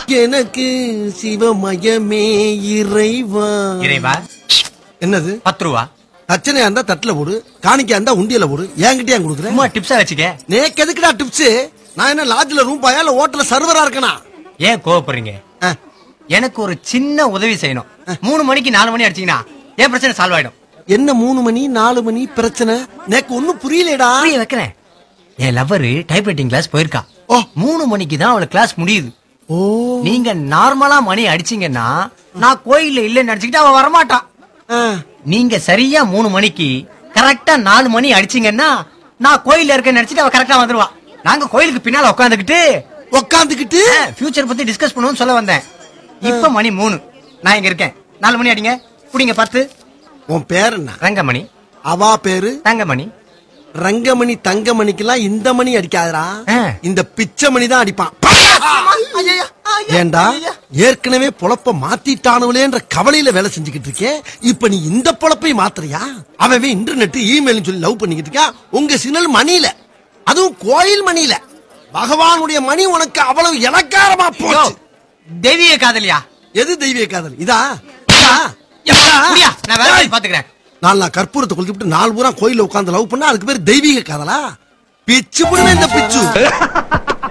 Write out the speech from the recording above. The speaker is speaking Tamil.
எனக்கு சிவமயமே இறைவா இறைவா என்னது பத்து ரூபா தச்சனையா இருந்தா தட்டுல போடு காணிக்கா இருந்தா உண்டியல போடு என்கிட்ட ஏன் கொடுக்குறேன் சும்மா டிப்ஸா வச்சுக்க நேக்கு எதுக்குடா டிப்ஸ் நான் என்ன லாட்ஜ்ல ரூம் பாயா இல்ல ஹோட்டல்ல சர்வரா இருக்கனா ஏன் கோவப்படுறீங்க ஆ, எனக்கு ஒரு சின்ன உதவி செய்யணும் மூணு மணிக்கு நாலு மணி அடிச்சீங்கன்னா என் பிரச்சனை சால்வ் ஆயிடும் என்ன மூணு மணி நாலு மணி பிரச்சனை நேக்கு ஒண்ணும் புரியலடா புரிய வைக்கிறேன் என் லவ்வரு டைப்ரைட்டிங் கிளாஸ் போயிருக்கா ஓ. மூணு மணிக்கு தான் அவளுக்கு கிளாஸ் முடியுது ஓ நீங்க நார்மலா மணி அடிச்சீங்கன்னா நான் கோயில்ல இல்லைன்னு நினைச்சுக்கிட்டு அவ வரமாட்டான் ஆ, நீங்க சரியா மூணு மணிக்கு கரெக்டா நாலு மணி அடிச்சீங்கன்னா நான் கோயில்ல இருக்கேன்னு நினைச்சிட்டு அவ கரெக்டா வந்துருவா நாங்க கோயிலுக்கு பின்னால உட்காந்துக்கிட்டு உக்காந்துக்கிட்டு ஃபியூச்சர் பத்தி டிஸ்கஸ் பண்ணுவோம்னு சொல்ல வந்தேன் இப்ப மணி மூணு நான் இங்க இருக்கேன் நாலு மணி அடிங்க குடிங்க பத்து உன் பேர் என்ன ரங்கமணி அவா பேரு தங்கமணி ரங்கமணி தங்கமணிக்கெல்லாம் இந்த மணி அடிக்காதடா ஆ. இந்த பிச்சை மணி தான் அடிப்பான் ஏண்டா ஏற்கனவே பொழப்ப மாத்திட்டானுங்களேன்ற கவலையில வேலை செஞ்சுக்கிட்டு இருக்கேன் இப்ப நீ இந்த பொழப்பை மாத்துறியா அவன் இன்டர்நெட் இமெயில் சொல்லி லவ் பண்ணிக்கிட்டு இருக்கா உங்க சிக்னல் மணியில அதுவும் கோயில் மணியில பகவானுடைய மணி உனக்கு அவ்வளவு இலக்காரமா யோ, போச்சு தெய்வீக காதலியா எது தெய்வீக காதல் இதா இதா? இதா? புரியா நான் வேற ஏய், வழி பாத்துக்கிறேன் நாலு நான் கற்பூரத்தை கொளுத்திவிட்டு நாலு பூரா கோயில்ல உட்கார்ந்து லவ் பண்ணா அதுக்கு பேர் தெய்வீக காதலா பிச்சு புடுவேன் இந்த பிச்சு